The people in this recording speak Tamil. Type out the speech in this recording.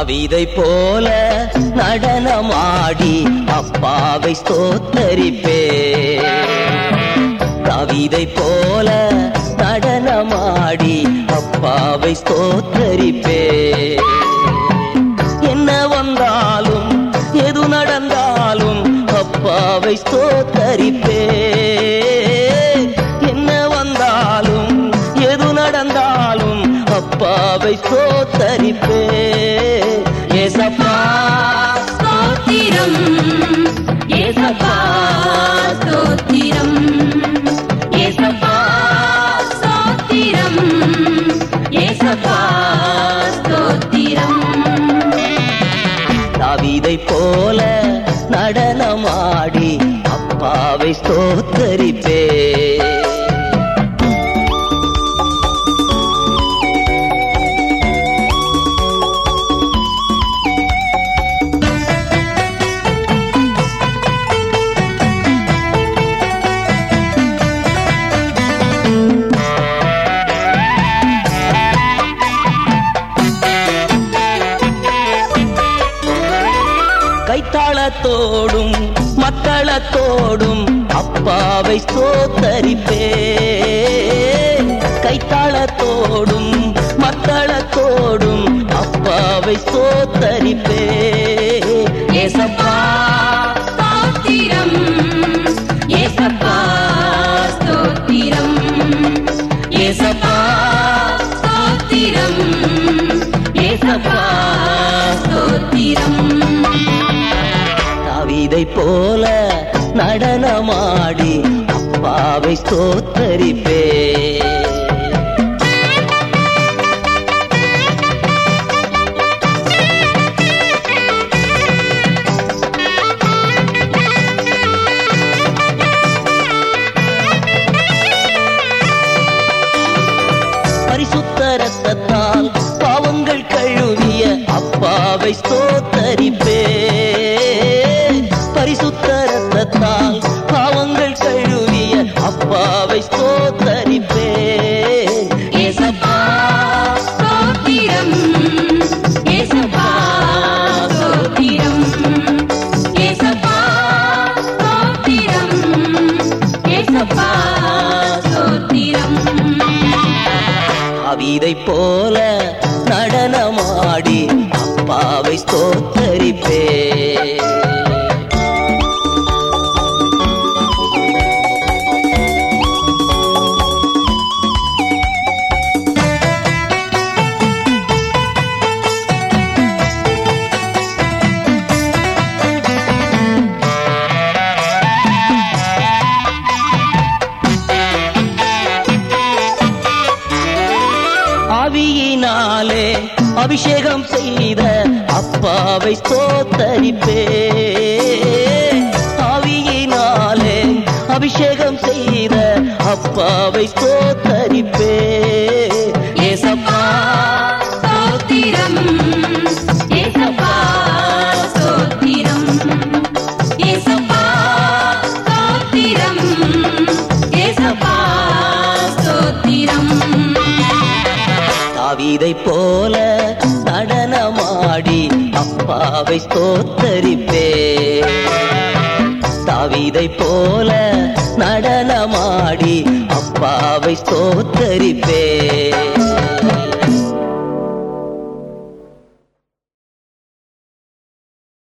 தாவீதை போல நடனமாடி அப்பாவை ஸ்தோத்தரிப்பே தாவீதை போல நடனமாடி அப்பாவை ஸ்தோத்தரிப்பே என்ன வந்தாலும் எது நடந்தாலும் அப்பாவை ஸ்தோத்தரிப்பே என்ன வந்தாலும் எது நடந்தாலும் அப்பாவை ஸ்தோத்தரிப்பே ஏசப்பா ஸ்தோத்திரம் ஏசப்பா ஸ்தோத்திரம் ஏசப்பா ஸ்தோத்திரம் ஏசப்பா ஸ்தோத்திரம் தாவீதை போல நடனமாடி அப்பாவை ஸ்தோத்தரிப்பே கைத்தாளத்தோடும் மக்களத்தோடும் அப்பாவை ஸ்தோத்தரிப்பே கைத்தாளத்தோடும் மக்களத்தோடும் அப்பாவை ஸ்தோத்தரிப்பே ஏசப்பா ஸ்தோத்திரம் ஏசப்பா ஸ்தோத்திரம் ஏசப்பா ஸ்தோத்திரம் ஏசப்பா ஸ்தோத்திரம் தாவீதை போல நடனமாடி அப்பாவை ஸ்தோத்தரிப்பே பரிசுத்த ரத்தத்தால் பாவங்கள் கழுவிய அப்பாவை ஸ்தோத்தரிப்பே பரிசுத்த ரத்தத்தால் பாவங்கள் கழுவிய அப்பாவை ஸ்தோத்தரிப்பே ஏசப்பா ஸ்தோத்திரம் ஏசப்பா ஸ்தோத்திரம் ஏசப்பா ஸ்தோத்திரம் ஏசப்பா ஸ்தோத்திரம் அவிதை போல நடனமாடி அப்பாவை ஸ்தோத்தரிப்பே ஆவியினாலே அபிஷேகம் செய்த அப்பாவை ஸ்தோத்தரிப்பே ஆவியினாலே அபிஷேகம் செய்த அப்பாவை ஸ்தோத்தரிப்பே ஏசப்பா ஸ்தோத்திரம் ஏசப்பா ஸ்தோத்திரம் ஏசப்பா ஸ்தோத்திரம் ஏசப்பா ஸ்தோத்திரம் தாவீதை போல நடனமாடி அப்பாவை ஸ்தோத்தரிப்பே தாவீதை போல நடனமாடி அப்பாவை ஸ்தோத்தரிப்பே